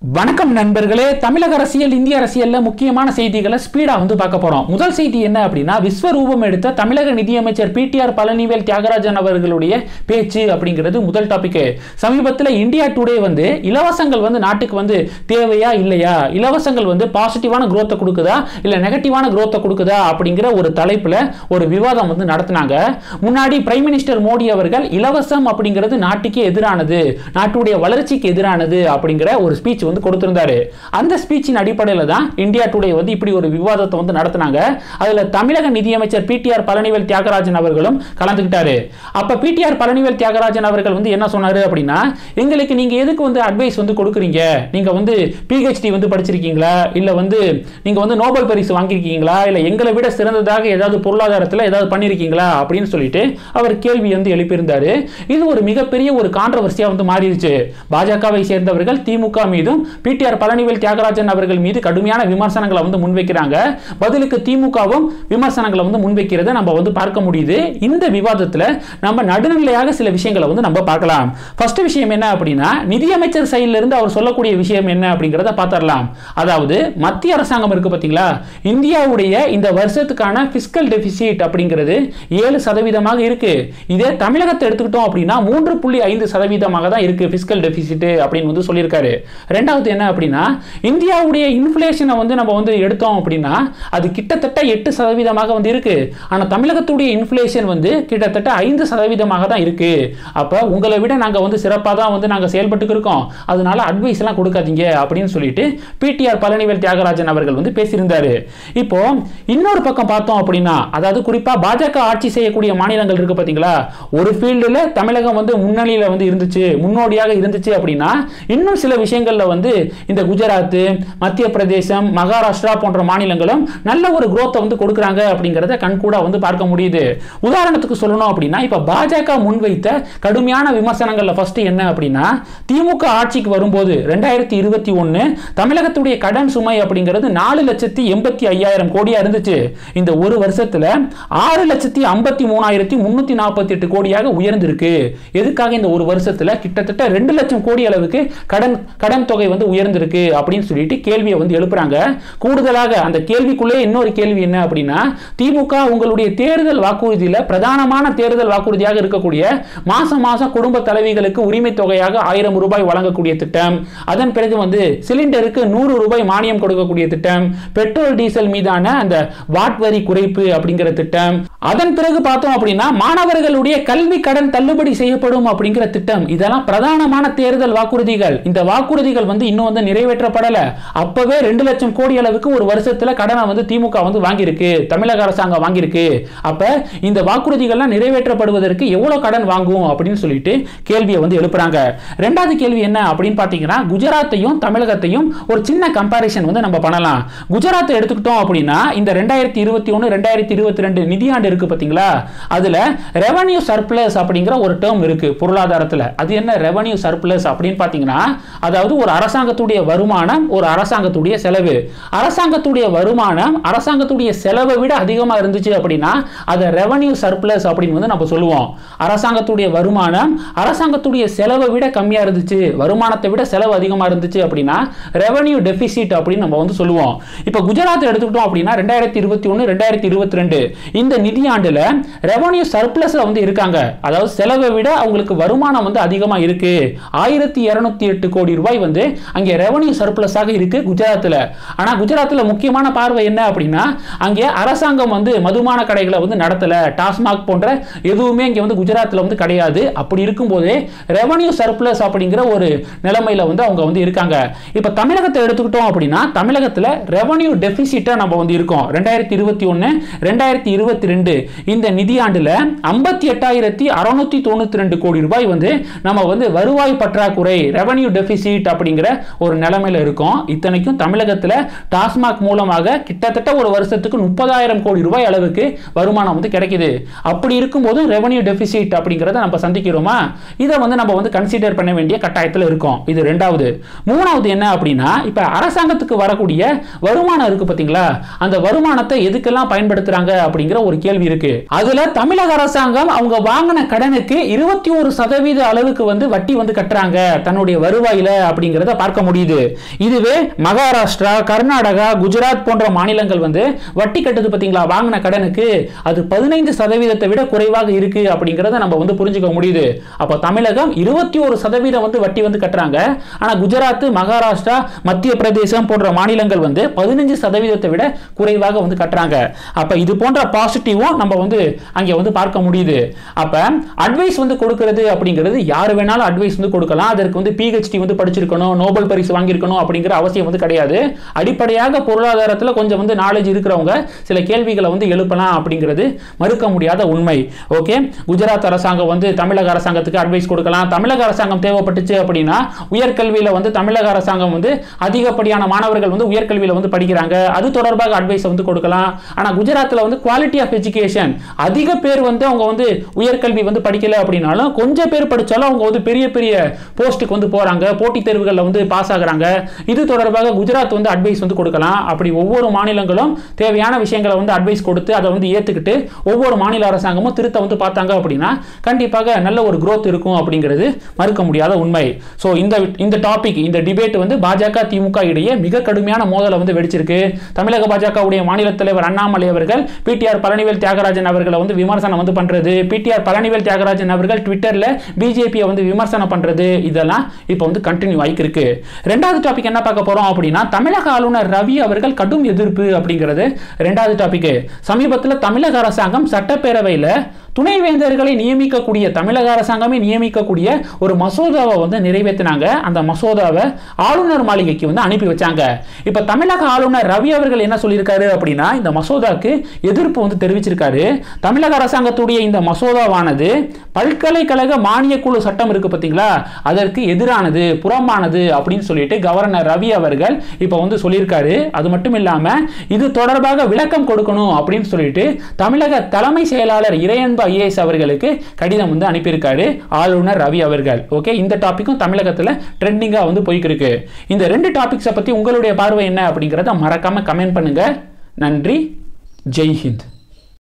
வணக்கம் நண்பர்களே தமிழக அரசியல் இந்திய அரசியல்ல முக்கியமான செய்திகளை ஸ்பீடா வந்து பார்க்க போறோம் முதல் செய்தி என்ன அப்படின்னா விஸ்வரூபம் எடுத்த தமிழக நிதியமைச்சர் பிடிஆர் பழனிவேல் தியாகராஜன் அவர்களுடைய பேச்சு அப்படிங்கிறது முதல் டாபிக் சமீபத்தில் இந்தியா டுடே வந்து இலவசங்கள் வந்து நாட்டுக்கு வந்து தேவையா இல்லையா இலவசங்கள் வந்து பாசிட்டிவான growth-அ கொடுக்குதா இல்ல நெகட்டிவான growth-அ கொடுக்குதா அப்படிங்கிற ஒரு தலைப்புல ஒரு விவாதம் வந்து நடத்தினாங்க முன்னாடி பிரைம் மினிஸ்டர் மோடி அவர்கள் இலவசம் அப்படிங்கிறது நாட்டுக்கு எதிரானது நாட்டுடைய வளர்ச்சிக்கு எதிரானது அப்படிங்கிற ஒரு ஸ்பீச் வந்து கொடுத்திருந்தாரு அந்த ஸ்பீச்சின் அடிப்படையில் தான் இந்தியா டுடே வந்து இப்படி ஒரு விவாதத்தை வந்து நடத்தினாங்க அதுல தமிழக நிதியமைச்சர் பிடிஆர் பழனிவேல் தியாகராஜன் அவர்களும் கலந்துக்கிட்டாரு அப்ப பிடிஆர் பழனிவேல் தியாகராஜன் அவர்கள் வந்து என்ன சொன்னாரு அப்படின்னா எங்களுக்கு நீங்க எதுக்கு வந்து அட்வைஸ் வந்து கொடுக்குறீங்க நீங்க வந்து பிஹெச்டி வந்து படிச்சிருக்கீங்களா இல்ல வந்து நீங்க வந்து நோபல் பரிசு வாங்கியிருக்கீங்களா இல்ல எங்களை விட சிறந்ததாக ஏதாவது பொருளாதாரத்தில் ஏதாவது பண்ணியிருக்கீங்களா அப்படின்னு சொல்லிட்டு அவர் கேள்வி வந்து எழுப்பியிருந்தாரு இது ஒரு மிகப்பெரிய ஒரு கான்ட்ரவர்சியா வந்து மாறிடுச்சு பாஜகவை சேர்ந்தவர்கள் திமுக மீதும் பிடிஆர் பழனிவேல் தியாகராஜன் அவர்கள் மீது கடுமையான விமர்சனங்களை வந்து முன்வைக்கிறாங்க பதிலுக்கு திமுகவும் விமர்சனங்களை வந்து முன்வைக்கிறத நம்ம வந்து பார்க்க முடியுது இந்த விவாதத்தில் நம்ம நடுநிலையாக சில விஷயங்களை வந்து நம்ம பார்க்கலாம் ஃபர்ஸ்ட் விஷயம் என்ன அப்படின்னா நிதியமைச்சர் சைடில் இருந்து அவர் சொல்லக்கூடிய விஷயம் என்ன அப்படிங்கிறத பார்த்துடலாம் அதாவது மத்திய அரசாங்கம் இருக்கு பார்த்தீங்களா இந்தியாவுடைய இந்த வருஷத்துக்கான பிஸ்கல் டெபிசிட் அப்படிங்கிறது ஏழு சதவீதமாக இருக்கு இதே தமிழகத்தை எடுத்துக்கிட்டோம் அப்படின்னா மூன்று புள்ளி ஐந்து சதவீதமாக தான் இருக்கு பிஸ்கல் டெபிசிட் அப்படின்னு வந்து சொல்லியிருக்காரு ரெண்டாவது என்ன அப்படின்னா இந்தியாவுடைய இன்ஃப்ளேஷனை வந்து நம்ம வந்து எடுத்தோம் அப்படின்னா அது கிட்டத்தட்ட எட்டு சதவீதமாக வந்து இருக்கு ஆனால் தமிழகத்துடைய இன்ஃப்ளேஷன் வந்து கிட்டத்தட்ட ஐந்து சதவீதமாக தான் இருக்கு அப்போ உங்களை விட நாங்கள் வந்து சிறப்பாக தான் வந்து நாங்கள் செயல்பட்டு இருக்கோம் அதனால அட்வைஸ் எல்லாம் கொடுக்காதீங்க அப்படின்னு சொல்லிட்டு பிடிஆர் பழனிவேல் தியாகராஜன் அவர்கள் வந்து பேசியிருந்தாரு இப்போ இன்னொரு பக்கம் பார்த்தோம் அப்படின்னா அதாவது குறிப்பாக பாஜக ஆட்சி செய்யக்கூடிய மாநிலங்கள் இருக்கு பார்த்தீங்களா ஒரு ஃபீல்டில் தமிழகம் வந்து முன்னணியில் வந்து இருந்துச்சு முன்னோடியாக இருந்துச்சு அப்படின்னா இன்னும் சில விஷயங்களில் வந்து இந்த குஜராத் மத்திய பிரதேசம் மகாராஷ்டிரா போன்ற மாநிலங்களும் நல்ல ஒரு growth-அ வந்து கொடுக்குறாங்க அப்படிங்கிறத கண்கூடா வந்து பார்க்க முடியுது உதாரணத்துக்கு சொல்லணும் அப்படின்னா இப்போ பாஜக முன்வைத்த கடுமையான விமர்சனங்கள்ல ஃபர்ஸ்ட் என்ன அப்படின்னா திமுக ஆட்சிக்கு வரும்போது ரெண்டாயிரத்தி இருபத்தி ஒன்று தமிழகத்துடைய கடன் சுமை அப்படிங்கிறது நாலு லட்சத்தி எண்பத்தி ஐயாயிரம் கோடியா இருந்துச்சு இந்த ஒரு வருஷத்துல ஆறு லட்சத்தி ஐம்பத்தி மூணாயிரத்தி முன்னூத்தி நாற்பத்தி எட்டு கோடியாக உயர்ந்திருக்கு எதுக்காக இந்த ஒரு வருஷத்துல கிட்டத்தட்ட ரெண்டு லட்சம் கோடி அளவுக்கு கடன் கடன் தொகை வந்து உயர்ந்திருக்கு அப்படின்னு சொல்லிட்டு கேள்வியை வந்து எழுப்புறாங்க கூடுதலாக அந்த கேள்விக்குள்ளே இன்னொரு கேள்வி என்ன அப்படின்னா திமுக உங்களுடைய தேர்தல் வாக்குறுதியில பிரதானமான தேர்தல் வாக்குறுதியாக இருக்கக்கூடிய மாசம் மாசம் குடும்ப தலைவிகளுக்கு உரிமை தொகையாக ஆயிரம் ரூபாய் வழங்கக்கூடிய திட்டம் அதன் பிறகு வந்து சிலிண்டருக்கு நூறு ரூபாய் மானியம் கொடுக்கக்கூடிய திட்டம் பெட்ரோல் டீசல் மீதான அந்த வாட் வரி குறைப்பு அப்படிங்கிற திட்டம் அதன் பிறகு பார்த்தோம் அப்படின்னா மாணவர்களுடைய கல்வி கடன் தள்ளுபடி செய்யப்படும் அப்படிங்கிற திட்டம் இதெல்லாம் பிரதானமான தேர்தல் வாக்குறுதிகள் இந்த வாக்குறுதிகள் வந்து இன்னும் வந்து நிறைவேற்றப்படல அப்பவே ரெண்டு லட்சம் கோடி அளவுக்கு ஒரு வருஷத்துல கடனை வந்து திமுக வந்து வாங்கியிருக்கு தமிழக அரசாங்கம் வாங்கியிருக்கு அப்ப இந்த வாக்குறுதிகள்லாம் நிறைவேற்றப்படுவதற்கு எவ்வளவு கடன் வாங்கும் அப்படின்னு சொல்லிட்டு கேள்வியை வந்து எழுப்புறாங்க ரெண்டாவது கேள்வி என்ன அப்படின்னு பாத்தீங்கன்னா குஜராத்தையும் தமிழகத்தையும் ஒரு சின்ன கம்பாரிசன் வந்து நம்ம பண்ணலாம் குஜராத்தை எடுத்துக்கிட்டோம் அப்படின்னா இந்த ரெண்டாயிரத்தி இருபத்தி ஒன்று ரெண்டாயிரத்தி இருபத்தி ரெண்டு நிதியாண்டு இருக்கு பாத்தீங்களா அதுல ரெவன்யூ சர்ப்ளஸ் அப்படிங்கிற ஒரு டேர்ம் இருக்கு பொருளாதாரத்துல அது என்ன ரெவன்யூ சர்ப்ளஸ் அப்படின்னு பாத்தீங்கன்னா அதாவது ஒரு அரசாங்கத்துடைய வருமானம் ஒரு அரசாங்கத்துடைய செலவு அரசாங்கத்துடைய வருமானம் அரசாங்கத்துடைய செலவை விட அதிகமாக இருந்துச்சு அப்படின்னா அதை ரெவன்யூ சர்ப்ளஸ் அப்படின்னு வந்து நம்ம சொல்லுவோம் அரசாங்கத்துடைய வருமானம் அரசாங்கத்துடைய செலவை விட கம்மியா இருந்துச்சு வருமானத்தை விட செலவு அதிகமாக இருந்துச்சு அப்படின்னா ரெவன்யூ டெபிசிட் அப்படின்னு நம்ம வந்து சொல்லுவோம் இப்போ குஜராத் எடுத்துக்கிட்டோம் அப்படின்னா ரெண்டாயிரத்தி இருபத்தி ஒன்று ரெண்டாயிரத்தி இருபத்தி ரெண்டு இந்த நிதியாண்டுல ரெவன்யூ சர்ப்ளஸ்ல வந்து இருக்காங்க அதாவது செலவை விட அவங்களுக்கு வருமானம் வந்து அதிகமாக இருக்கு ஆயிரத்தி இருநூத்தி எட்டு கோடி ரூபாய் வந்து அங்கே ரெவன்யூ சர்ப்ளஸாக இருக்கு குஜராத்தில் ஆனால் குஜராத்தில் முக்கியமான பார்வை என்ன அப்படின்னா அங்கே அரசாங்கம் வந்து மதுபான கடைகளை வந்து நடத்தல டாஸ்மாக் போன்ற எதுவுமே இங்கே வந்து குஜராத்தில் வந்து கிடையாது அப்படி இருக்கும்போதே ரெவன்யூ சர்ப்ளஸ் அப்படிங்கிற ஒரு நிலைமையில வந்து அவங்க வந்து இருக்காங்க இப்போ தமிழகத்தை எடுத்துக்கிட்டோம் அப்படின்னா தமிழகத்தில் ரெவன்யூ டெபிசிட்டா நம்ம வந்து இருக்கோம் ரெண்டாயிரத்தி இருபத்தி ஒன்று ரெண்டாயிரத்தி இருபத்தி ரெண்டு இந்த நிதியாண்டுல ஐம்பத்தி எட்டாயிரத்தி அறுநூத்தி தொண்ணூத்தி ரெண்டு கோடி ரூபாய் வந்து நம்ம வந்து வருவாய் பற்றாக்குறை ரெவன்யூ டெபிசிட் அப்படிங்கிற ஒரு நிலைமையில இருக்கோம் இத்தனைக்கும் தமிழகத்தில் டாஸ்மாக் மூலமாக கிட்டத்தட்ட ஒரு வருஷத்துக்கு முப்பதாயிரம் கோடி ரூபாய் அளவுக்கு வருமானம் வந்து கிடைக்குது அப்படி இருக்கும்போது ரெவன்யூ டெபிசிட் அப்படிங்கிறத நம்ம சந்திக்கிறோமா இதை வந்து நம்ம வந்து கன்சிடர் பண்ண வேண்டிய கட்டாயத்தில் இருக்கோம் இது ரெண்டாவது மூணாவது என்ன அப்படின்னா இப்போ அரசாங்கத்துக்கு வரக்கூடிய வருமானம் இருக்கு பார்த்தீங்களா அந்த வருமானத்தை எதுக்கெல்லாம் பயன்படுத்துறாங்க அப்படிங்கிற ஒரு கேள்வி இருக்கு அதுல தமிழக அரசாங்கம் அவங்க வாங்கின கடனுக்கு இருபத்தி ஒரு சதவீத அளவுக்கு வந்து வட்டி வந்து கட்டுறாங்க தன்னுடைய வருவாயில அப்படிங்கிறத நம்மளால பார்க்க முடியுது இதுவே மகாராஷ்டிரா கர்நாடகா குஜராத் போன்ற மாநிலங்கள் வந்து வட்டி கட்டுது பார்த்தீங்களா வாங்கின கடனுக்கு அது பதினைந்து சதவீதத்தை விட குறைவாக இருக்கு அப்படிங்கிறத நம்ம வந்து புரிஞ்சுக்க முடியுது அப்போ தமிழகம் இருபத்தி ஒரு சதவீதம் வந்து வட்டி வந்து கட்டுறாங்க ஆனால் குஜராத் மகாராஷ்டிரா மத்திய பிரதேசம் போன்ற மாநிலங்கள் வந்து பதினஞ்சு சதவீதத்தை விட குறைவாக வந்து கட்டுறாங்க அப்போ இது போன்ற பாசிட்டிவும் நம்ம வந்து அங்கே வந்து பார்க்க முடியுது அப்போ அட்வைஸ் வந்து கொடுக்கிறது அப்படிங்கிறது யார் வேணாலும் அட்வைஸ் வந்து கொடுக்கலாம் அதற்கு வந்து பிஹெச்டி வந்து படிச்சிருக்கணும் நோபல் பரிசு வாங்கியிருக்கணும் அப்படிங்கிற அவசியம் வந்து கிடையாது அடிப்படையாக பொருளாதாரத்தில் கொஞ்சம் வந்து நாலேஜ் இருக்கிறவங்க சில கேள்விகளை வந்து எழுப்பலாம் அப்படிங்கிறது மறுக்க முடியாத உண்மை ஓகே குஜராத் அரசாங்கம் வந்து தமிழக அரசாங்கத்துக்கு அட்வைஸ் கொடுக்கலாம் தமிழக அரசாங்கம் தேவைப்பட்டுச்சு அப்படின்னா உயர்கல்வியில் வந்து தமிழக அரசாங்கம் வந்து அதிகப்படியான மாணவர்கள் வந்து உயர்கல்வியில் வந்து படிக்கிறாங்க அது தொடர்பாக அட்வைஸ் வந்து கொடுக்கலாம் ஆனால் குஜராத்தில் வந்து குவாலிட்டி ஆஃப் எஜுகேஷன் அதிக பேர் வந்து அவங்க வந்து உயர்கல்வி வந்து படிக்கல அப்படின்னாலும் கொஞ்சம் பேர் படித்தாலும் அவங்க வந்து பெரிய பெரிய போஸ்ட்டுக்கு வந்து போகிறாங்க போட்டித் தேர்வுகளில் வந்து பாஸ் ஆகுறாங்க இது தொடர்பாக குஜராத் வந்து அட்வைஸ் வந்து கொடுக்கலாம் அப்படி ஒவ்வொரு மாநிலங்களும் தேவையான விஷயங்களை வந்து அட்வைஸ் கொடுத்து அதை வந்து ஏற்றுக்கிட்டு ஒவ்வொரு மாநில அரசாங்கமும் திருத்த வந்து பார்த்தாங்க அப்படின்னா கண்டிப்பாக நல்ல ஒரு growth இருக்கும் அப்படிங்கிறது மறுக்க முடியாத உண்மை ஸோ இந்த இந்த டாபிக் இந்த டிபேட் வந்து பாஜக திமுக இடையே மிக கடுமையான மோதலை வந்து வெடிச்சிருக்கு தமிழக பாஜகவுடைய மாநில தலைவர் அண்ணாமலை அவர்கள் பிடிஆர் பழனிவேல் தியாகராஜன் அவர்களை வந்து விமர்சனம் வந்து பண்றது பிடிஆர் பழனிவேல் தியாகராஜன் அவர்கள் ட்விட்டர்ல பிஜேபியை வந்து விமர்சனம் பண்றது இதெல்லாம் இப்போ வந்து கண்டினியூ ஆகிக்கு இருக்கு ரெண்டாவது டாபிக் என்ன பார்க்க போறோம் அப்படின்னா தமிழக ஆளுநர் ரவி அவர்கள் கடும் எதிர்ப்பு அப்படிங்கிறது ரெண்டாவது டாபிக் சமீபத்தில் தமிழக அரசாங்கம் சட்டப்பேரவையில் துணைவேந்தர்களை நியமிக்கக்கூடிய தமிழக அரசாங்கமே நியமிக்கக்கூடிய ஒரு மசோதாவை வந்து நிறைவேற்றினாங்க அந்த மசோதாவை ஆளுநர் மாளிகைக்கு வந்து அனுப்பி வச்சாங்க இப்போ தமிழக ஆளுநர் ரவி அவர்கள் என்ன சொல்லியிருக்காரு அப்படின்னா இந்த மசோதாக்கு எதிர்ப்பு வந்து தெரிவிச்சிருக்காரு தமிழக அரசாங்கத்துடைய இந்த மசோதாவானது பல்கலைக்கழக மானியக் குழு சட்டம் இருக்கு பார்த்தீங்களா அதற்கு எதிரானது புறம்பானது அப்படின்னு சொல்லிட்டு கவர்னர் ரவி அவர்கள் இப்போ வந்து சொல்லியிருக்காரு அது மட்டும் இல்லாமல் இது தொடர்பாக விளக்கம் கொடுக்கணும் அப்படின்னு சொல்லிட்டு தமிழக தலைமை செயலாளர் இறையன்பு ஐஏஎஸ் அவர்களுக்கு கடிதம் வந்து அனுப்பியிருக்காரு ஆளுநர் ரவி அவர்கள் ஓகே இந்த டாப்பிக்கும் தமிழகத்தில் ட்ரெண்டிங்காக வந்து போய்க்கு இருக்கு இந்த ரெண்டு டாபிக்ஸை பற்றி உங்களுடைய பார்வை என்ன அப்படிங்கிறத மறக்காம கமெண்ட் பண்ணுங்க நன்றி ஜெய் ஹிந்த்